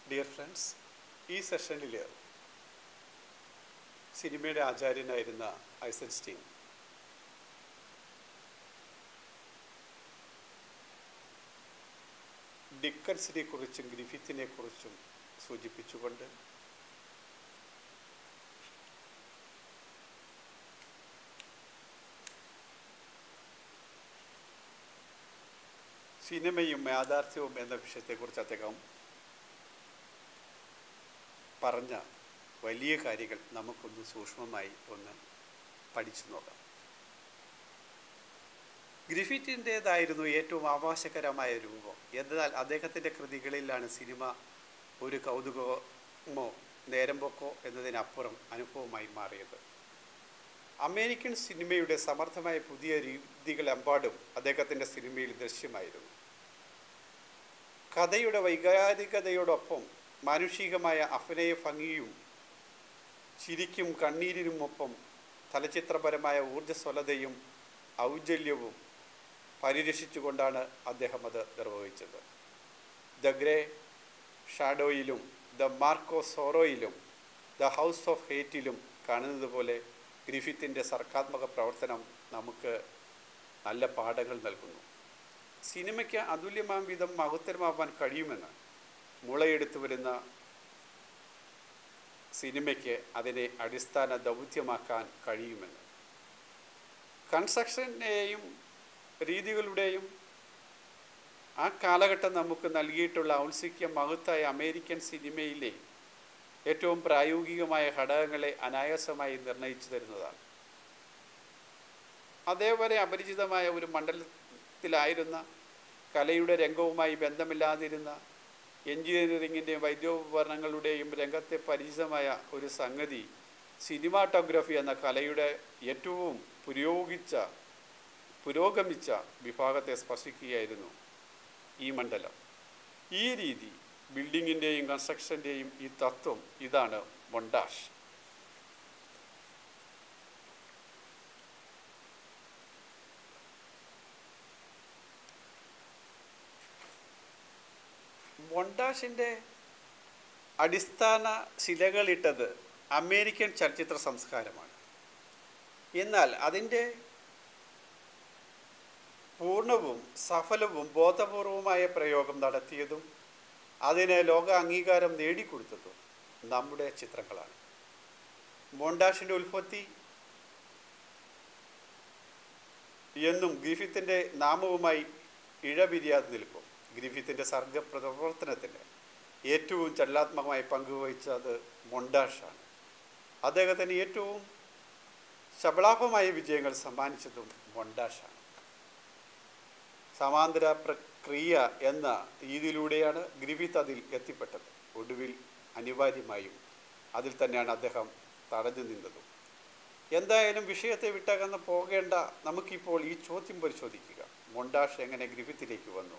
dear friends ഈ സെഷനിൽ സിനിമയുടെ ആചാര്യനായിരുന്ന ഐസൻസ്റ്റീൻ ഡിക്കൻസിനെ കുറിച്ചും ഗ്രിഫിത്തിനെ കുറിച്ചും സൂചിപ്പിച്ചുകൊണ്ട് സിനിമയും യാഥാർത്ഥ്യവും എന്ന വിഷയത്തെക്കുറിച്ച് അദ്ദേഹം പറഞ്ഞ വലിയ കാര്യങ്ങൾ നമുക്കൊന്ന് സൂക്ഷ്മമായി ഒന്ന് പഠിച്ചു നോക്കാം ഗ്രിഫിറ്റിൻ്റേതായിരുന്നു ഏറ്റവും ആവാസകരമായ രൂപം എന്നാൽ അദ്ദേഹത്തിൻ്റെ കൃതികളിലാണ് സിനിമ ഒരു കൗതുകമോ നേരമ്പോക്കോ എന്നതിനപ്പുറം അനുഭവമായി മാറിയത് അമേരിക്കൻ സിനിമയുടെ സമർത്ഥമായ പുതിയ രീതികളെമ്പാടും അദ്ദേഹത്തിൻ്റെ സിനിമയിൽ ദൃശ്യമായിരുന്നു കഥയുടെ വൈകാരികതയോടൊപ്പം മാനുഷികമായ അഭിനയ ഭംഗിയും ചിരിക്കും കണ്ണീരിനുമൊപ്പം ചലച്ചിത്രപരമായ ഊർജ്ജസ്വലതയും ഔജ്ജല്യവും പരിരക്ഷിച്ചുകൊണ്ടാണ് അദ്ദേഹം അത് നിർവഹിച്ചത് ദ ഗ്രേ ഷാഡോയിലും ദ മാർക്കോ സോറോയിലും ദ ഹൗസ് ഓഫ് ഹേറ്റിലും കാണുന്നത് പോലെ ഗ്രിഫിത്തിൻ്റെ സർക്കാത്മക പ്രവർത്തനം നമുക്ക് നല്ല പാഠങ്ങൾ നൽകുന്നു സിനിമയ്ക്ക് അതുല്യമാം വിധം മഹത്തരമാവാൻ കഴിയുമെന്ന് മുളയെടുത്തു വരുന്ന സിനിമയ്ക്ക് അതിനെ അടിസ്ഥാന ദൗത്യമാക്കാൻ കഴിയുമെന്ന് കൺസ്ട്രക്ഷൻ്റെയും രീതികളുടെയും ആ കാലഘട്ടം നമുക്ക് നൽകിയിട്ടുള്ള ഔത്സുക്യ മഹത്തായ അമേരിക്കൻ സിനിമയിലെ ഏറ്റവും പ്രായോഗികമായ ഘടകങ്ങളെ അനായാസമായി നിർണയിച്ചു തരുന്നതാണ് അതേപോലെ അപരിചിതമായ ഒരു മണ്ഡലത്തിലായിരുന്ന കലയുടെ രംഗവുമായി ബന്ധമില്ലാതിരുന്ന എൻജിനീയറിങ്ങിൻ്റെയും വൈദ്യോപകരണങ്ങളുടെയും രംഗത്തെ പരിചിതമായ ഒരു സംഗതി സിനിമാറ്റോഗ്രഫി എന്ന കലയുടെ ഏറ്റവും പുരോഗിച്ച പുരോഗമിച്ച വിഭാഗത്തെ സ്പർശിക്കുകയായിരുന്നു ഈ മണ്ഡലം ഈ രീതി ബിൽഡിങ്ങിൻ്റെയും കൺസ്ട്രക്ഷൻ്റെയും ഈ തത്വം ഇതാണ് മൊണ്ടാഷ് മൊണ്ടാഷിൻ്റെ അടിസ്ഥാന ശിലകളിട്ടത് അമേരിക്കൻ ചലച്ചിത്ര സംസ്കാരമാണ് എന്നാൽ അതിൻ്റെ പൂർണ്ണവും സഫലവും ബോധപൂർവമായ പ്രയോഗം നടത്തിയതും അതിന് ലോക അംഗീകാരം നേടിക്കൊടുത്തതും നമ്മുടെ ചിത്രങ്ങളാണ് മോണ്ടാഷിൻ്റെ ഉൽപ്പത്തി എന്നും ഗ്രിഫിത്തിൻ്റെ നാമവുമായി ഇഴപിരിയാതെ നിൽക്കും ഗ്രിഫിത്തിൻ്റെ സർഗ പ്രവർത്തനത്തിന് ഏറ്റവും ചലനാത്മകമായി പങ്കുവഹിച്ചത് മൊണ്ടാഷാണ് അദ്ദേഹത്തിന് ഏറ്റവും ശബളാഭമായ വിജയങ്ങൾ സമ്മാനിച്ചതും മൊണ്ടാഷാണ് സമാന്തര പ്രക്രിയ എന്ന രീതിയിലൂടെയാണ് ഗ്രിഫിത്ത് അതിൽ എത്തിപ്പെട്ടത് ഒടുവിൽ അനിവാര്യമായും അതിൽ തന്നെയാണ് അദ്ദേഹം തടഞ്ഞു നിന്നതും എന്തായാലും വിഷയത്തെ വിട്ടകന്ന് പോകേണ്ട നമുക്കിപ്പോൾ ഈ ചോദ്യം പരിശോധിക്കുക മൊണ്ടാഷ് എങ്ങനെ ഗ്രിഫിത്തിലേക്ക് വന്നു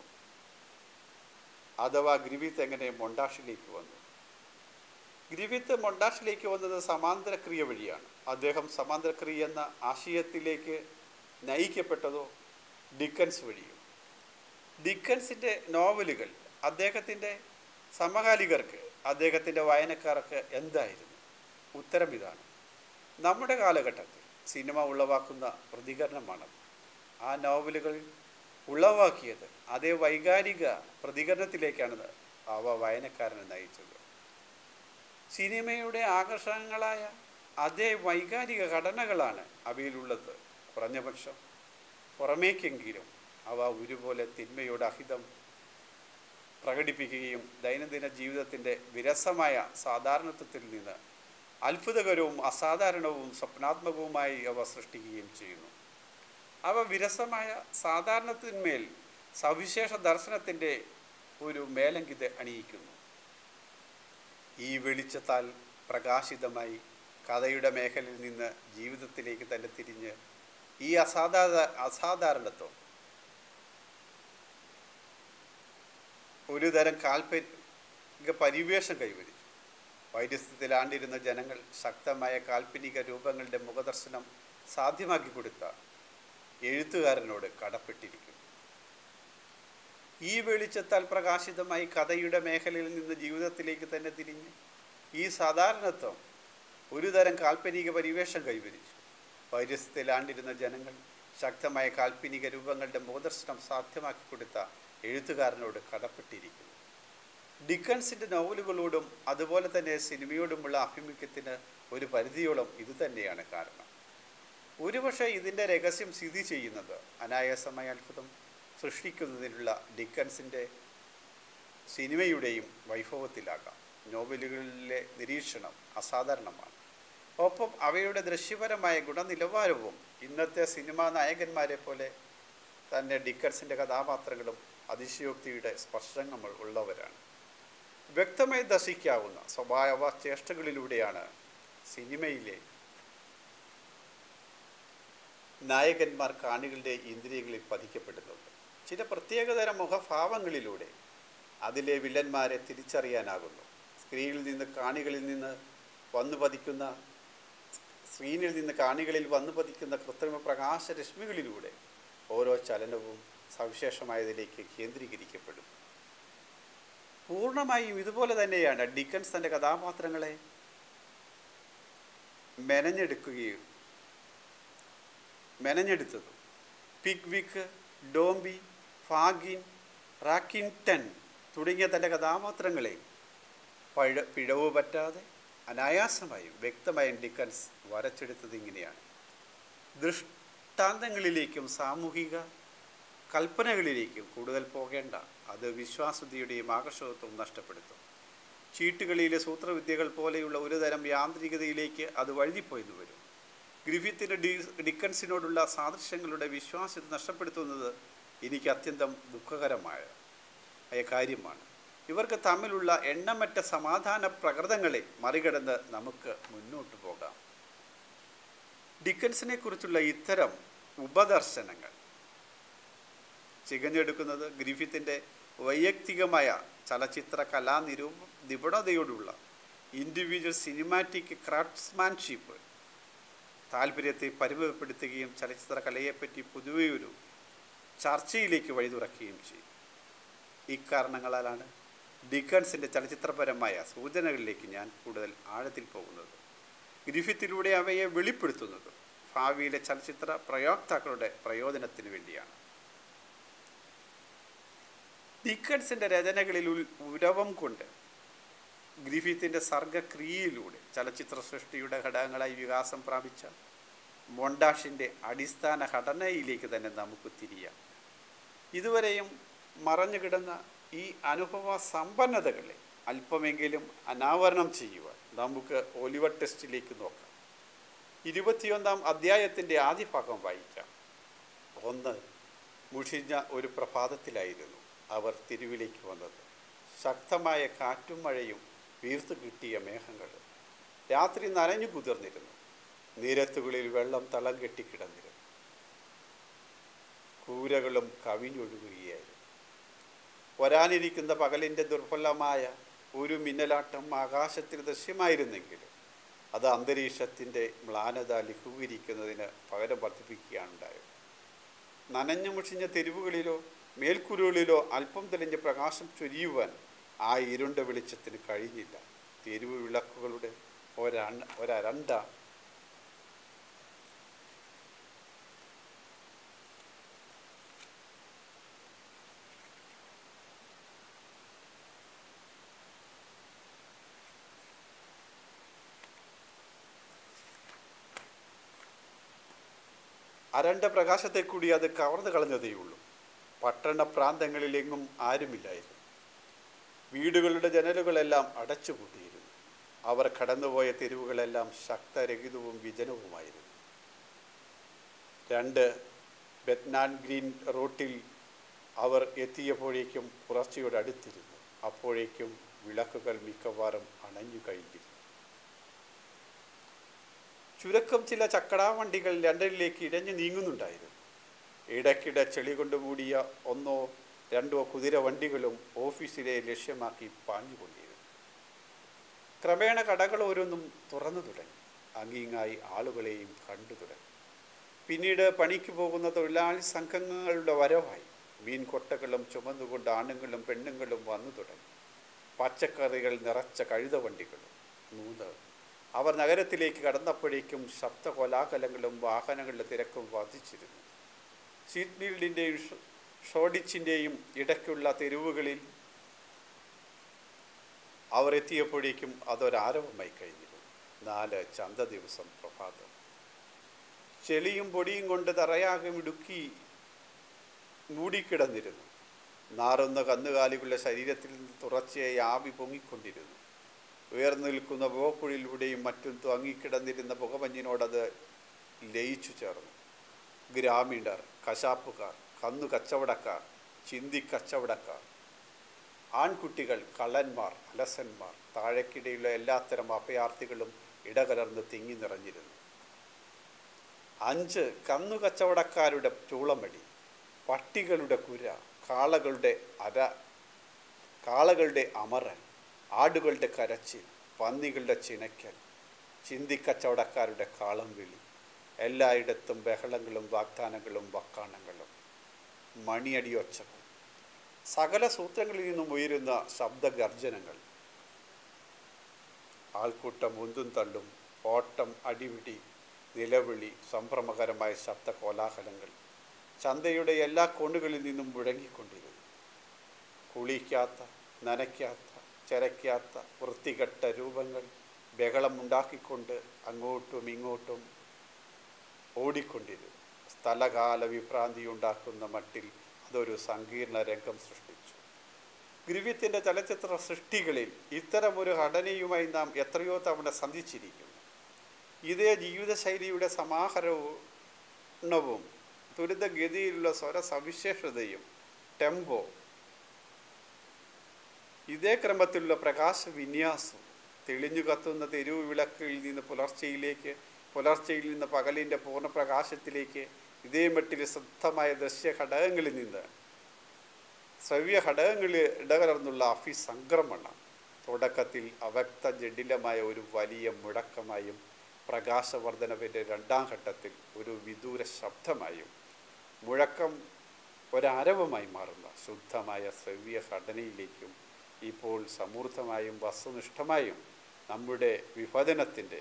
അഥവാ ഗ്രിഫിത്ത് എങ്ങനെ മൊണ്ടാഷിലേക്ക് വന്നു ഗ്രിഫിത്ത് മൊണ്ടാഷിലേക്ക് വന്നത് സമാന്തര ക്രിയ വഴിയാണ് അദ്ദേഹം സമാന്തര ക്രിയ എന്ന ആശയത്തിലേക്ക് നയിക്കപ്പെട്ടതോ ഡിക്കൻസ് വഴിയും ഡിക്കൻസിൻ്റെ നോവലുകൾ അദ്ദേഹത്തിൻ്റെ സമകാലികർക്ക് അദ്ദേഹത്തിൻ്റെ വായനക്കാർക്ക് എന്തായിരുന്നു ഉത്തരം ഇതാണ് നമ്മുടെ കാലഘട്ടത്തിൽ സിനിമ ഉളവാക്കുന്ന പ്രതികരണമാണ് ആ നോവലുകൾ ഉളവാക്കിയത് അതേ വൈകാരിക പ്രതികരണത്തിലേക്കാണ് അവ വായനക്കാരനെ നയിച്ചത് സിനിമയുടെ ആകർഷണങ്ങളായ അതേ വൈകാരിക ഘടനകളാണ് അവയിലുള്ളത് കുറഞ്ഞപക്ഷം പുറമേക്കെങ്കിലും അവ ഒരുപോലെ തിന്മയുടെ അഹിതം പ്രകടിപ്പിക്കുകയും ദൈനംദിന ജീവിതത്തിൻ്റെ വിരസമായ സാധാരണത്വത്തിൽ നിന്ന് അത്ഭുതകരവും അസാധാരണവും സ്വപ്നാത്മകവുമായി അവ സൃഷ്ടിക്കുകയും ചെയ്യുന്നു അവ വിരസമായ സാധാരണത്തിന്മേൽ സവിശേഷ ദർശനത്തിൻ്റെ ഒരു മേലങ്കിത അണിയിക്കുന്നു ഈ വെളിച്ചത്താൽ പ്രകാശിതമായി കഥയുടെ മേഖലയിൽ നിന്ന് ജീവിതത്തിലേക്ക് തന്നെ തിരിഞ്ഞ് ഈ അസാധാരണ അസാധാരണത്വം ഒരു തരം കാൽപ്പനിക പരിവേഷം കൈവരിച്ചു വൈദ്യസ്ഥത്തിലാണ്ടിരുന്ന ജനങ്ങൾ ശക്തമായ കാൽപ്പനിക രൂപങ്ങളുടെ മുഖദർശനം സാധ്യമാക്കി കൊടുത്ത എഴുത്തുകാരനോട് കടപ്പെട്ടിരിക്കുന്നു ഈ വെളിച്ചത്താൽ പ്രകാശിതമായി കഥയുടെ മേഖലയിൽ നിന്ന് ജീവിതത്തിലേക്ക് തന്നെ തിരിഞ്ഞ് ഈ സാധാരണത്വം ഒരുതരം കാൽപ്പനിക പരിവേഷം കൈവരിച്ചു പൗരസ്ത്യത്തിലാണ്ടിരുന്ന ജനങ്ങൾ ശക്തമായ കാൽപ്പനിക രൂപങ്ങളുടെ ബോധർശനം സാധ്യമാക്കി കൊടുത്ത എഴുത്തുകാരനോട് കടപ്പെട്ടിരിക്കുന്നു ഡിക്കൻസിൻ്റെ നോവലുകളോടും അതുപോലെ തന്നെ സിനിമയോടുമുള്ള ആഭിമുഖ്യത്തിന് ഒരു പരിധിയോളം ഇതുതന്നെയാണ് കാരണം ഒരുപക്ഷെ ഇതിൻ്റെ രഹസ്യം സ്ഥിതി ചെയ്യുന്നത് അനായാസമായ അത്ഭുതം സൃഷ്ടിക്കുന്നതിനുള്ള ഡിക്കൻസിൻ്റെ സിനിമയുടെയും വൈഭവത്തിലാകാം നോവലുകളിലെ നിരീക്ഷണം അസാധാരണമാണ് ഒപ്പം അവയുടെ ദൃശ്യപരമായ ഗുണനിലവാരവും ഇന്നത്തെ സിനിമാ നായകന്മാരെ പോലെ തന്നെ ഡിക്കൻസിൻ്റെ കഥാപാത്രങ്ങളും അതിശയോക്തിയുടെ സ്പർശങ്ങൾ ഉള്ളവരാണ് വ്യക്തമായി ദർശിക്കാവുന്ന സ്വഭാവ ചേഷ്ടകളിലൂടെയാണ് സിനിമയിലെ നായകന്മാർ കാണികളുടെ ഇന്ദ്രിയങ്ങളിൽ പതിക്കപ്പെടുന്നുണ്ട് ചില പ്രത്യേകതരം മുഖഭാവങ്ങളിലൂടെ അതിലെ വില്ലന്മാരെ തിരിച്ചറിയാനാകുന്നു സ്ക്രീനിൽ നിന്ന് കാണികളിൽ നിന്ന് വന്നു പതിക്കുന്ന സ്ക്രീനിൽ നിന്ന് കാണികളിൽ വന്നു പതിക്കുന്ന കൃത്രിമ പ്രകാശ രശ്മികളിലൂടെ ഓരോ ചലനവും സവിശേഷമായതിലേക്ക് കേന്ദ്രീകരിക്കപ്പെടും പൂർണ്ണമായും ഇതുപോലെ തന്നെയാണ് ഡിക്കൻസ് തൻ്റെ കഥാപാത്രങ്ങളെ മെനഞ്ഞെടുക്കുകയും മെനഞ്ഞെടുത്തതും പിഗ്വിക്ക് ഡോംബി ഫാഗിൻ റാക്കിൻടൺ തുടങ്ങിയ തൻ്റെ കഥാപാത്രങ്ങളെ പഴ പിഴവ് പറ്റാതെ അനായാസമായും വ്യക്തമായും ഡിക്കൻസ് വരച്ചെടുത്തത് ഇങ്ങനെയാണ് ദൃഷ്ടാന്തങ്ങളിലേക്കും സാമൂഹിക കൽപ്പനകളിലേക്കും കൂടുതൽ പോകേണ്ട അത് വിശ്വാസ്യതയുടെയും ആകർഷകത്വവും നഷ്ടപ്പെടുത്തും ചീട്ടുകളിയിലെ സൂത്രവിദ്യകൾ പോലെയുള്ള ഒരുതരം യാന്ത്രികതയിലേക്ക് അത് വഴുതിപ്പോയെന്ന് വരും ഗ്രിഫിത്തിന് ഡി ഡിക്കൻസിനോടുള്ള സാദൃശ്യങ്ങളുടെ വിശ്വാസ്യത നഷ്ടപ്പെടുത്തുന്നത് എനിക്ക് അത്യന്തം ദുഃഖകരമായ ആയ കാര്യമാണ് ഇവർക്ക് തമ്മിലുള്ള എണ്ണമറ്റ സമാധാന പ്രകൃതങ്ങളെ മറികടന്ന് നമുക്ക് മുന്നോട്ട് പോകാം ഡിക്കൻസിനെ കുറിച്ചുള്ള ഇത്തരം ഉപദർശനങ്ങൾ ചികഞ്ഞെടുക്കുന്നത് ഗ്രിഫിത്തിൻ്റെ വൈയക്തികമായ ചലച്ചിത്ര കലാ നിരൂ നിപുണതയോടുള്ള ഇൻഡിവിജ്വൽ സിനിമാറ്റിക് ക്രാഫ്റ്റ്സ്മാൻഷിപ്പ് താല്പര്യത്തെ പരിമിതപ്പെടുത്തുകയും ചലച്ചിത്ര കലയെപ്പറ്റി പൊതുവെ ഒരു ചർച്ചയിലേക്ക് വഴി തുറക്കുകയും ചെയ്യും ഇക്കാരണങ്ങളാലാണ് ഡിക്കൻസിൻ്റെ ചലച്ചിത്രപരമായ സൂചനകളിലേക്ക് ഞാൻ കൂടുതൽ ആഴത്തിൽ പോകുന്നത് ഗ്രിഫിത്തിലൂടെ അവയെ വെളിപ്പെടുത്തുന്നതും ഭാവിയിലെ ചലച്ചിത്ര പ്രയോക്താക്കളുടെ പ്രയോജനത്തിന് വേണ്ടിയാണ് ഡിക്കൻസിൻ്റെ രചനകളിൽ ഉൽ ഉരവം കൊണ്ട് ഗ്രിഫിത്തിൻ്റെ സർഗക്രിയയിലൂടെ ചലച്ചിത്ര സൃഷ്ടിയുടെ ഘടകങ്ങളായി വികാസം പ്രാപിച്ച മൊണ്ടാഷിൻ്റെ അടിസ്ഥാന ഘടനയിലേക്ക് തന്നെ നമുക്ക് തിരിയാം ഇതുവരെയും മറഞ്ഞു കിടന്ന ഈ അനുഭവ സമ്പന്നതകളെ അല്പമെങ്കിലും അനാവരണം ചെയ്യുവാൻ നമുക്ക് ഒലിവർ ടെസ്റ്റിലേക്ക് നോക്കാം ഇരുപത്തിയൊന്നാം അധ്യായത്തിൻ്റെ ആദ്യ ഭാഗം വായിക്കാം ഒന്ന് മുഷിഞ്ഞ ഒരു പ്രഭാതത്തിലായിരുന്നു അവർ തിരുവിലേക്ക് വന്നത് ശക്തമായ കാറ്റും മഴയും വീർത്തു കിട്ടിയ മേഘങ്ങൾ രാത്രി നനഞ്ഞു കുതിർന്നിരുന്നു നിരത്തുകളിൽ വെള്ളം തളം കെട്ടിക്കിടന്നിരുന്നു കൂരകളും കവിഞ്ഞൊഴുകുകയായിരുന്നു വരാനിരിക്കുന്ന പകലിൻ്റെ ദുർബലമായ ഒരു മിന്നലാട്ടം ആകാശത്തിൽ ദൃശ്യമായിരുന്നെങ്കിലും അത് അന്തരീക്ഷത്തിൻ്റെ മ്ലാനത ലഘൂകരിക്കുന്നതിന് പകരം വർദ്ധിപ്പിക്കുകയാണ് ഉണ്ടായത് നനഞ്ഞു മുഷിഞ്ഞ തെരുവുകളിലോ മേൽക്കുരുകളിലോ അല്പം തെളിഞ്ഞ പ്രകാശം ചൊരിയുവാൻ ആ ഇരുണ്ട വെളിച്ചത്തിന് കഴിഞ്ഞില്ല തെരുവ് വിളക്കുകളുടെ ഒരണ്ട ഒരണ്ട അരണ്ട പ്രകാശത്തെ കൂടി അത് കവർന്നു കളഞ്ഞതേയുള്ളൂ പട്ടണ പ്രാന്തങ്ങളിലെങ്ങും ആരുമില്ലായിരുന്നു വീടുകളുടെ ജനലുകളെല്ലാം അടച്ചുപൂട്ടിയിരുന്നു അവർ കടന്നുപോയ തെരുവുകളെല്ലാം ശക്തരഹിതവും വിജനവുമായിരുന്നു രണ്ട് ബെത്നാൻ ഗ്രീൻ റോട്ടിൽ അവർ എത്തിയപ്പോഴേക്കും പുറച്ചയോട് അടുത്തിരുന്നു അപ്പോഴേക്കും വിളക്കുകൾ മിക്കവാറും അണഞ്ഞു കഴിഞ്ഞിരുന്നു ചുരുക്കം ചില ചക്കടാവണ്ടികൾ ലണ്ടനിലേക്ക് ഇഴഞ്ഞു നീങ്ങുന്നുണ്ടായിരുന്നു ഇടയ്ക്കിടെ ചെളി കൊണ്ട് മൂടിയ ഒന്നോ രണ്ടോ കുതിര വണ്ടികളും ഓഫീസിലെ ലക്ഷ്യമാക്കി പാഞ്ഞുകൊണ്ടിരുന്നു ക്രമേണ കടകൾ ഓരോന്നും തുറന്നു തുടങ്ങി അങ്ങിങ്ങായി ആളുകളെയും കണ്ടു തുടങ്ങി പിന്നീട് പണിക്ക് പോകുന്ന തൊഴിലാളി സംഘങ്ങളുടെ വരവായി മീൻ കൊട്ടകളും ചുമന്നുകൊണ്ട് ആണുങ്ങളും പെണ്ണുങ്ങളും വന്നു തുടങ്ങി പച്ചക്കറികൾ നിറച്ച കഴുതവണ്ടികളും മൂന്ന് അവർ നഗരത്തിലേക്ക് കടന്നപ്പോഴേക്കും ശബ്ദ കോലാഹലങ്ങളും വാഹനങ്ങളുടെ തിരക്കും വർദ്ധിച്ചിരുന്നു സീറ്റ്നീൽഡിൻ്റെയും ഷോഡിച്ചിൻ്റെയും ഇടയ്ക്കുള്ള തെരുവുകളിൽ അവർ എത്തിയപ്പോഴേക്കും അതൊരാരവമായി കഴിഞ്ഞിരുന്നു നാല് ചന്ത ദിവസം പ്രഭാതം ചെളിയും പൊടിയും കൊണ്ട് തറയാകെ ഇടുക്കി മൂടിക്കിടന്നിരുന്നു നാറുന്ന കന്നുകാലികളുടെ ശരീരത്തിൽ നിന്ന് തുടർച്ചയായി ആവി പൊങ്ങിക്കൊണ്ടിരുന്നു ഉയർന്നു നിൽക്കുന്ന പുകക്കുഴിലൂടെയും മറ്റും തങ്ങിക്കിടന്നിരുന്ന പുകമഞ്ഞിനോടത് ലയിച്ചു ചേർന്നു ഗ്രാമീണർ കശാപ്പുകാർ കന്നു കച്ചവടക്കാർ ചിന്തി കച്ചവടക്കാർ ആൺകുട്ടികൾ കള്ളന്മാർ അലസന്മാർ താഴേക്കിടയിലുള്ള എല്ലാത്തരം അഭയാർത്ഥികളും ഇടകലർന്ന് തിങ്ങി നിറഞ്ഞിരുന്നു അഞ്ച് കന്നു കച്ചവടക്കാരുടെ ചൂളമടി പട്ടികളുടെ കുര കാളകളുടെ അര കാളകളുടെ അമറൻ ആടുകളുടെ കരച്ചിൽ പന്നികളുടെ ചിനയ്ക്കൽ ചിന്തിക്കച്ചവടക്കാരുടെ കാളം വിളി എല്ലായിടത്തും ബഹളങ്ങളും വാഗ്ദാനങ്ങളും വക്കാണങ്ങളും മണിയടിയൊച്ചകൾ സകല സൂത്രങ്ങളിൽ നിന്നും ഉയരുന്ന ശബ്ദഗർജനങ്ങൾ ആൾക്കൂട്ടം ഉന്തും തള്ളും ഓട്ടം അടിപിടി നിലവിളി സംഭ്രമകരമായ ശബ്ദ കോലാഹലങ്ങൾ ചന്തയുടെ എല്ലാ കോണുകളിൽ നിന്നും മുഴങ്ങിക്കൊണ്ടിരുന്നു കുളിക്കാത്ത നനയ്ക്കാത്ത ചരയ്ക്കാത്ത വൃത്തികെട്ട രൂപങ്ങൾ ബഹളമുണ്ടാക്കിക്കൊണ്ട് അങ്ങോട്ടും ഇങ്ങോട്ടും ഓടിക്കൊണ്ടിരുന്നു സ്ഥലകാല വിഭ്രാന്തി ഉണ്ടാക്കുന്ന മട്ടിൽ അതൊരു സങ്കീർണ രംഗം സൃഷ്ടിച്ചു ഗ്രിവിത്തിൻ്റെ ചലച്ചിത്ര സൃഷ്ടികളിൽ ഇത്തരമൊരു ഘടനയുമായി നാം എത്രയോ തവണ സന്ധിച്ചിരിക്കുന്നു ഇതേ ജീവിതശൈലിയുടെ സമാഹരണവും ദുരിതഗതിയിലുള്ള സ്വര സവിശേഷതയും ടെമ്പോ ഇതേ ക്രമത്തിലുള്ള പ്രകാശ വിന്യാസം തെളിഞ്ഞു കത്തുന്ന തെരുവ് വിളക്കിൽ നിന്ന് പുലർച്ചയിലേക്ക് പുലർച്ചയിൽ നിന്ന് പകലിൻ്റെ പൂർണ്ണപ്രകാശത്തിലേക്ക് ഇതേ മട്ടിൽ ശ്രദ്ധമായ ദൃശ്യ ഘടകങ്ങളിൽ നിന്ന് ശ്രവ്യ ഘടകങ്ങളിൽ ഇടകലർന്നുള്ള അഭിസംക്രമണം തുടക്കത്തിൽ അവ്യക്ത ജഡിലമായ ഒരു വലിയ മുഴക്കമായും പ്രകാശവർദ്ധനവിൻ്റെ രണ്ടാം ഘട്ടത്തിൽ ഒരു വിദൂര ശബ്ദമായും മുഴക്കം ഒരരവമായി മാറുന്ന ശുദ്ധമായ ശ്രവ്യ ഘടനയിലേക്കും ഇപ്പോൾ സമൂർദ്ധമായും വസ്തുനിഷ്ഠമായും നമ്മുടെ വിഭജനത്തിൻ്റെ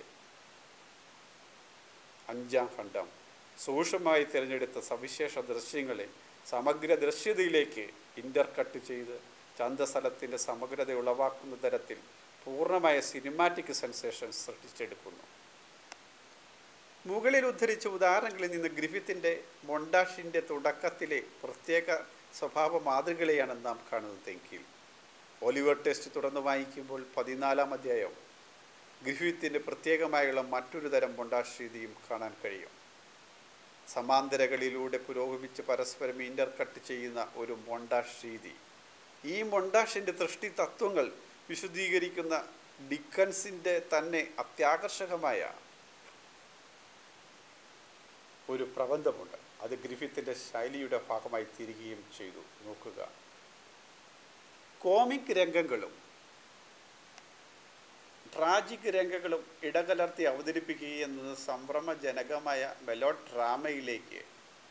അഞ്ചാം ഖണ്ഡം സൂക്ഷ്മമായി തിരഞ്ഞെടുത്ത സവിശേഷ ദൃശ്യങ്ങളെ സമഗ്ര ദൃശ്യതയിലേക്ക് ഇൻ്റർകട്ട് ചെയ്ത് ചന്തസ്ഥലത്തിൻ്റെ സമഗ്രത ഉളവാക്കുന്ന തരത്തിൽ പൂർണ്ണമായ സിനിമാറ്റിക് സെൻസേഷൻ സൃഷ്ടിച്ചെടുക്കുന്നു മുകളിൽ ഉദ്ധരിച്ച ഉദാഹരണങ്ങളിൽ നിന്ന് ഗ്രിഫിത്തിൻ്റെ മൊണ്ടാഷിൻ്റെ തുടക്കത്തിലെ പ്രത്യേക സ്വഭാവ മാതൃകളെയാണ് നാം കാണുന്നതെങ്കിൽ ഒലിവർ ടെസ്റ്റ് തുടർന്ന് വായിക്കുമ്പോൾ പതിനാലാം അധ്യായം ഗ്രിഫിത്തിൻ്റെ പ്രത്യേകമായുള്ള മറ്റൊരു തരം മൊണ്ടാഷ് രീതിയും കാണാൻ കഴിയും സമാന്തരകളിലൂടെ പുരോഗമിച്ച് പരസ്പരം ഇൻ്റർകട്ട് ചെയ്യുന്ന ഒരു മൊണ്ടാഷ് രീതി ഈ മൊണ്ടാഷിൻ്റെ ദൃഷ്ടി തത്വങ്ങൾ വിശദീകരിക്കുന്ന ഡിക്കൻസിൻ്റെ തന്നെ അത്യാകർഷകമായ ഒരു പ്രബന്ധമുണ്ട് അത് ഗ്രിഫിത്തിൻ്റെ ശൈലിയുടെ ഭാഗമായി തീരുകയും ചെയ്തു നോക്കുക കോമിക് രംഗങ്ങളും ട്രാജിക് രംഗങ്ങളും ഇടകലർത്തി അവതരിപ്പിക്കുക എന്നത് സംഭ്രമജനകമായ മെലോ ഡ്രാമയിലേക്ക്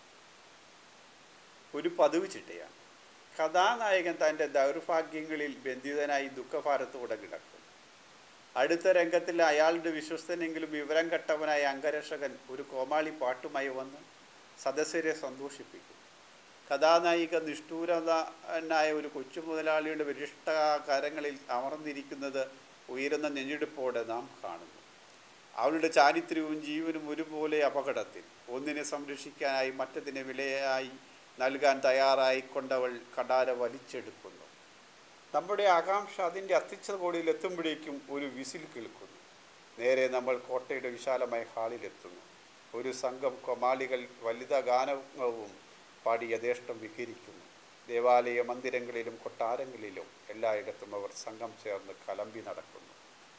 ഒരു പതിവ് ചിട്ടയാണ് കഥാനായകൻ തൻ്റെ ദൗർഭാഗ്യങ്ങളിൽ ബന്ധിതനായി ദുഃഖഭാരത്തോടെ കിടക്കും അടുത്ത രംഗത്തിൽ അയാളുടെ വിശ്വസ്തനെങ്കിലും വിവരം കെട്ടവനായ അംഗരക്ഷകൻ ഒരു കോമാളി പാട്ടുമായി വന്ന് സദസ്യരെ സന്തോഷിപ്പിക്കും കഥാനായിക നിഷ്ഠൂരനായ ഒരു കൊച്ചു മുതലാളിയുടെ വിരിഷ്ട കരങ്ങളിൽ അമർന്നിരിക്കുന്നത് ഉയരുന്ന നെഞ്ഞെടുപ്പോടെ നാം കാണുന്നു അവളുടെ ചാരിത്ര്യവും ജീവനും ഒരുപോലെ അപകടത്തിൽ ഒന്നിനെ സംരക്ഷിക്കാനായി മറ്റതിനെ വിലയായി നൽകാൻ തയ്യാറായി കൊണ്ടവൾ കടാര വലിച്ചെടുക്കുന്നു നമ്മുടെ ആകാംക്ഷ അതിൻ്റെ അത്തിച്ച കോടിയിൽ എത്തുമ്പോഴേക്കും ഒരു വിസിൽ കേൾക്കുന്നു നേരെ നമ്മൾ കോട്ടയുടെ വിശാലമായ ഹാളിലെത്തുന്നു ഒരു സംഘം കൊമാളികൾ വലുത ഗാനവും പാടി യഥേഷ്ടം വിഹരിക്കുന്നു ദേവാലയ മന്ദിരങ്ങളിലും കൊട്ടാരങ്ങളിലും എല്ലായിടത്തും അവർ സംഘം ചേർന്ന് കലമ്പി നടക്കുന്നു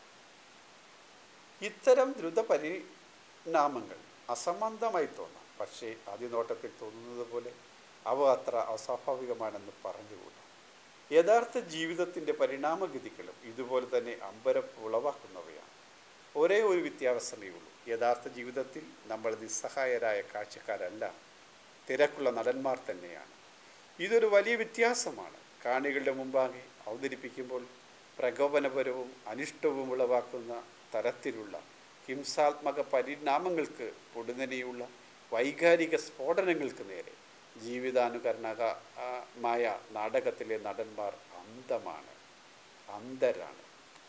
ഇത്തരം ദ്രുത പരിണാമങ്ങൾ അസംബന്ധമായി തോന്നാം പക്ഷേ അതിനോട്ടത്തിൽ തോന്നുന്നത് പോലെ അവ അത്ര അസ്വാഭാവികമാണെന്ന് പറഞ്ഞുകൂടാ യഥാർത്ഥ ജീവിതത്തിൻ്റെ പരിണാമഗതികളും ഇതുപോലെ തന്നെ അമ്പരപ്പ് ഉളവാക്കുന്നവയാണ് ഒരേ ഒരു വ്യത്യാസമേ ഉള്ളൂ യഥാർത്ഥ ജീവിതത്തിൽ നമ്മൾ നിസ്സഹായരായ കാഴ്ചക്കാരല്ല തിരക്കുള്ള നടന്മാർ തന്നെയാണ് ഇതൊരു വലിയ വ്യത്യാസമാണ് കാണികളുടെ മുമ്പാകെ അവതരിപ്പിക്കുമ്പോൾ പ്രകോപനപരവും അനിഷ്ടവും ഉളവാക്കുന്ന തരത്തിലുള്ള ഹിംസാത്മക പരിണാമങ്ങൾക്ക് പൊടുന്നനെയുള്ള വൈകാരിക സ്ഫോടനങ്ങൾക്ക് നേരെ ജീവിതാനുകരണമായ നാടകത്തിലെ നടന്മാർ അന്ധമാണ് അന്ധരാണ്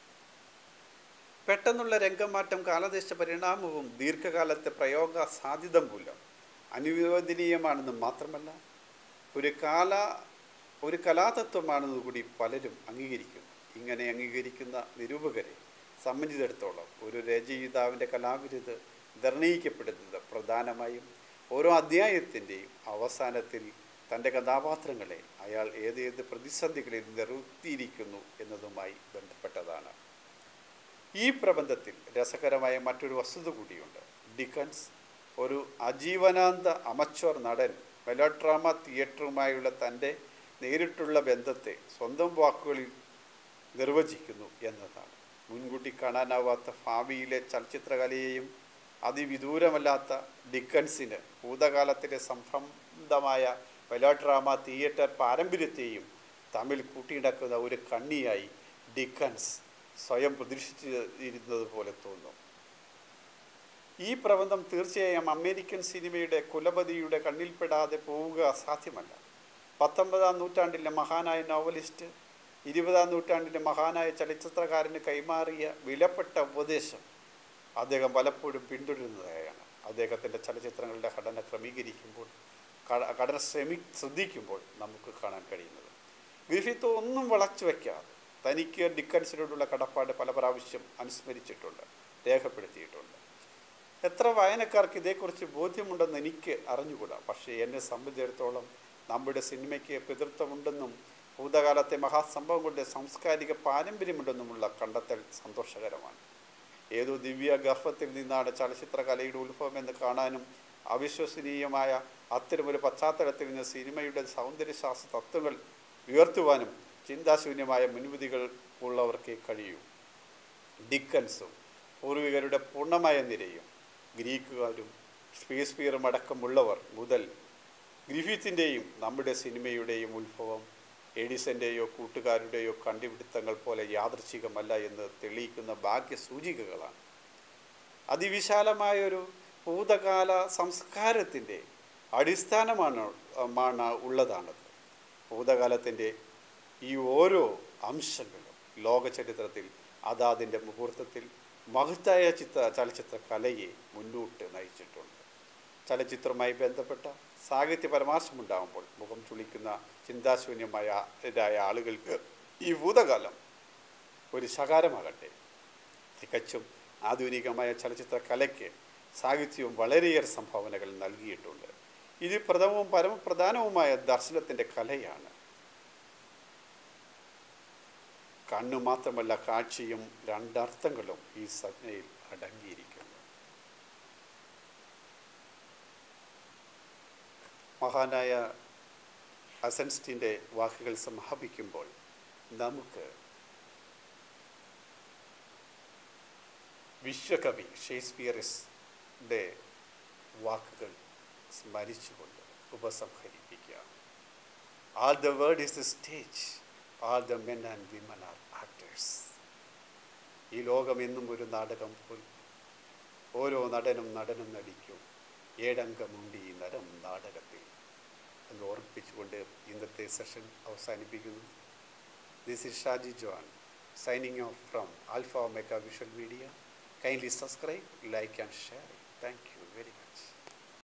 പെട്ടെന്നുള്ള രംഗമാറ്റം കാലദേശ പരിണാമവും ദീർഘകാലത്തെ പ്രയോഗ സാധ്യത മൂലം അനുവദനീയമാണെന്ന് മാത്രമല്ല ഒരു കാല ഒരു കലാതത്വമാണെന്ന് കൂടി പലരും അംഗീകരിക്കുന്നു ഇങ്ങനെ അംഗീകരിക്കുന്ന നിരൂപകരെ സംബന്ധിച്ചിടത്തോളം ഒരു രചയിതാവിൻ്റെ കലാവിരുത് നിർണയിക്കപ്പെടുന്നത് പ്രധാനമായും ഓരോ അധ്യായത്തിൻ്റെയും അവസാനത്തിൽ തൻ്റെ കഥാപാത്രങ്ങളെ അയാൾ ഏതേത് പ്രതിസന്ധികളിൽ നിർത്തിയിരിക്കുന്നു എന്നതുമായി ബന്ധപ്പെട്ടതാണ് ഈ പ്രബന്ധത്തിൽ രസകരമായ മറ്റൊരു വസ്തുത കൂടിയുണ്ട് ഡിക്കൻസ് ഒരു അജീവനാന്ത അമച്വർ നടൻ മെലോഡ്രാമ തിയേറ്ററുമായുള്ള തൻ്റെ നേരിട്ടുള്ള ബന്ധത്തെ സ്വന്തം വാക്കുകളിൽ നിർവചിക്കുന്നു എന്നതാണ് മുൻകൂട്ടി കാണാനാവാത്ത ഭാവിയിലെ ചലച്ചിത്രകലയെയും അതിവിദൂരമല്ലാത്ത ഡിക്കൻസിന് ഭൂതകാലത്തിലെ സംബന്ധമായ മെലോഡ്രാമ തിയേറ്റർ പാരമ്പര്യത്തെയും തമ്മിൽ കൂട്ടിയിടക്കുന്ന ഒരു കണ്ണിയായി ഡിക്കൻസ് സ്വയം പ്രതീക്ഷിച്ചിരുന്നത് പോലെ തോന്നും ഈ പ്രബന്ധം തീർച്ചയായും അമേരിക്കൻ സിനിമയുടെ കുലപതിയുടെ കണ്ണിൽപ്പെടാതെ പോവുക അസാധ്യമല്ല പത്തൊമ്പതാം നൂറ്റാണ്ടിലെ മഹാനായ നോവലിസ്റ്റ് ഇരുപതാം നൂറ്റാണ്ടിലെ മഹാനായ ചലച്ചിത്രകാരന് കൈമാറിയ വിലപ്പെട്ട ഉപദേശം അദ്ദേഹം പലപ്പോഴും പിന്തുടരുന്നതായാണ് അദ്ദേഹത്തിൻ്റെ ചലച്ചിത്രങ്ങളുടെ ഘടന ക്രമീകരിക്കുമ്പോൾ ഘടന ശ്രമി ശ്രദ്ധിക്കുമ്പോൾ നമുക്ക് കാണാൻ കഴിയുന്നത് ഗ്രിഫിത്ത് ഒന്നും വളച്ചു വയ്ക്കാതെ തനിക്ക് ഡിക്കൻസിനോടുള്ള കടപ്പാട് പല പ്രാവശ്യം അനുസ്മരിച്ചിട്ടുണ്ട് രേഖപ്പെടുത്തിയിട്ടുണ്ട് എത്ര വായനക്കാർക്ക് ഇതേക്കുറിച്ച് ബോധ്യമുണ്ടെന്ന് എനിക്ക് അറിഞ്ഞുകൂടാ പക്ഷേ എന്നെ സംബന്ധിച്ചിടത്തോളം നമ്മുടെ സിനിമയ്ക്ക് പിതൃത്വമുണ്ടെന്നും ഭൂതകാലത്തെ മഹാസംഭവങ്ങളുടെ സാംസ്കാരിക പാരമ്പര്യമുണ്ടെന്നുമുള്ള കണ്ടെത്തൽ സന്തോഷകരമാണ് ഏതോ ദിവ്യ ഗർഭത്തിൽ നിന്നാണ് ചലച്ചിത്രകലയുടെ ഉത്ഭവം എന്ന് കാണാനും അവിശ്വസനീയമായ അത്തരമൊരു പശ്ചാത്തലത്തിൽ നിന്ന് സിനിമയുടെ സൗന്ദര്യശാസ്ത്ര തത്വങ്ങൾ ഉയർത്തുവാനും ചിന്താശൂന്യമായ മുൻവിധികൾ ഉള്ളവർക്കേ കഴിയൂ ഡിക്കൻസും പൂർവികരുടെ പൂർണ്ണമായ നിരയും ഗ്രീക്കുകാരും ഷേക്സ്പിയറും അടക്കമുള്ളവർ മുതൽ ഗ്രിഫിത്തിൻ്റെയും നമ്മുടെ സിനിമയുടെയും ഉത്ഭവം എഡിസൻ്റെയോ കൂട്ടുകാരുടെയോ കണ്ടുപിടുത്തങ്ങൾ പോലെ യാദൃച്ഛികമല്ല എന്ന് തെളിയിക്കുന്ന ഭാഗ്യസൂചികകളാണ് അതിവിശാലമായൊരു ഭൂതകാല സംസ്കാരത്തിൻ്റെ അടിസ്ഥാനമാണ് മാണ് ഉള്ളതാണത് ഭൂതകാലത്തിൻ്റെ ഈ ഓരോ അംശങ്ങളും ലോക ചരിത്രത്തിൽ അതാതിൻ്റെ മുഹൂർത്തത്തിൽ മഹത്തായ ചിത്ര ചലച്ചിത്ര കലയെ മുന്നോട്ട് നയിച്ചിട്ടുണ്ട് ചലച്ചിത്രവുമായി ബന്ധപ്പെട്ട സാഹിത്യ പരാമർശമുണ്ടാകുമ്പോൾ മുഖം ചുളിക്കുന്ന ചിന്താശൂന്യമായ ഇതായ ആളുകൾക്ക് ഈ ഭൂതകാലം ഒരു ശകാരമാകട്ടെ തികച്ചും ആധുനികമായ ചലച്ചിത്ര കലയ്ക്ക് സാഹിത്യവും വളരെയേറെ സംഭാവനകൾ നൽകിയിട്ടുണ്ട് ഇത് പ്രഥമവും പരമപ്രധാനവുമായ ദർശനത്തിൻ്റെ കലയാണ് കണ്ണു മാത്രമല്ല കാഴ്ചയും രണ്ടർത്ഥങ്ങളും ഈ സംജ്ഞയിൽ അടങ്ങിയിരിക്കുന്നു മഹാനായ അസൻസ്റ്റിൻ്റെ വാക്കുകൾ സമാപിക്കുമ്പോൾ നമുക്ക് വിശ്വകവി ഷേക്സ്പിയറിൻ്റെ വാക്കുകൾ സ്മരിച്ചുകൊണ്ട് ഉപസംഹരിപ്പിക്കുക all the world is the stage all the men and women are actors ഈ ലോകം എന്നും ഒരു നാടകം പോൽ ഓരോ നടനും നടനും നടിക്കും ഏഴംഗമുണ്ട് ഈ നരം നാടകത്തിൽ എന്ന് ഓർപ്പിച്ചുകൊണ്ട് ഇന്നത്തെ സെഷൻ അവസാനിപ്പിക്കുന്നു this is Shaji John signing off from Alpha Mega visual media kindly subscribe like and share thank you very much